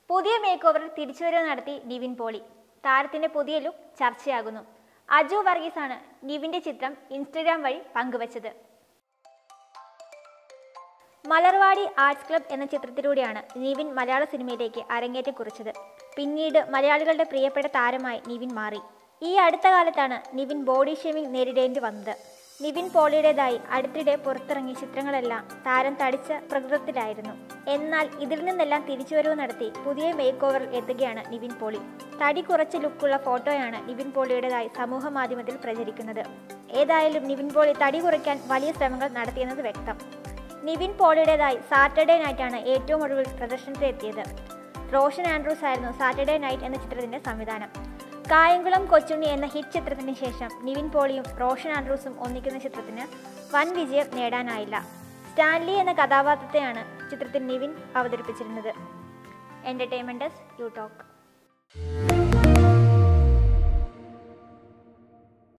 പുതിയ മേക്ക് ഓവറിൽ തിരിച്ചുവരവ് നടത്തി നിവിൻ പോളി താരത്തിന്റെ പുതിയ ലുക്ക് ചർച്ചയാകുന്നു അജു വർഗീസ് ആണ് നിവിന്റെ ചിത്രം ഇൻസ്റ്റഗ്രാം വഴി പങ്കുവച്ചത് മലർവാടി ആർട്സ് ക്ലബ് എന്ന ചിത്രത്തിലൂടെയാണ് നിവിൻ മലയാള സിനിമയിലേക്ക് അരങ്ങേറ്റം കുറിച്ചത് പിന്നീട് മലയാളികളുടെ പ്രിയപ്പെട്ട താരമായി നിവിൻ മാറി ഈ അടുത്ത കാലത്താണ് നിവിൻ ബോഡി ഷേമിംഗ് നേരിടേണ്ടി വന്നത് നിവിൻ പോളിയുടേതായി അടുത്തിടെ പുറത്തിറങ്ങിയ ചിത്രങ്ങളെല്ലാം താരം തടിച്ച പ്രകൃതത്തിലായിരുന്നു എന്നാൽ ഇതിൽ നിന്നെല്ലാം തിരിച്ചുവരവ് നടത്തി പുതിയ മേക്ക് ഓവറിൽ എത്തുകയാണ് നിവിൻ പോളി തടി കുറച്ച് ലുക്കുള്ള ഫോട്ടോയാണ് നിവിൻ പോളിയുടേതായി സമൂഹ മാധ്യമത്തിൽ പ്രചരിക്കുന്നത് ഏതായാലും നിവിൻ പോളി തടി കുറയ്ക്കാൻ വലിയ ശ്രമങ്ങൾ നടത്തിയെന്നത് വ്യക്തം നിവിൻ പോളിയുടേതായി സാറ്റർഡേ നൈറ്റാണ് ഏറ്റവും ഒടുവിൽ പ്രദർശനത്തിലെത്തിയത് റോഷൻ ആൻഡ്രൂസ് ആയിരുന്നു സാറ്റർഡേ നൈറ്റ് എന്ന ചിത്രത്തിന്റെ സംവിധാനം കായംകുളം കൊച്ചുണ്ണി എന്ന ഹിറ്റ് ചിത്രത്തിന് ശേഷം നിവിൻ പോളിയും റോഷൻ ആൻഡ്രൂസും ഒന്നിക്കുന്ന ചിത്രത്തിന് വൻ വിജയം നേടാനായില്ല സ്റ്റാൻലി എന്ന കഥാപാത്രത്തെയാണ് ചിത്രത്തിൽ നിവിൻ അവതരിപ്പിച്ചിരുന്നത് എൻ്റർടൈൻമെൻറ്റ് യു ടോക്ക്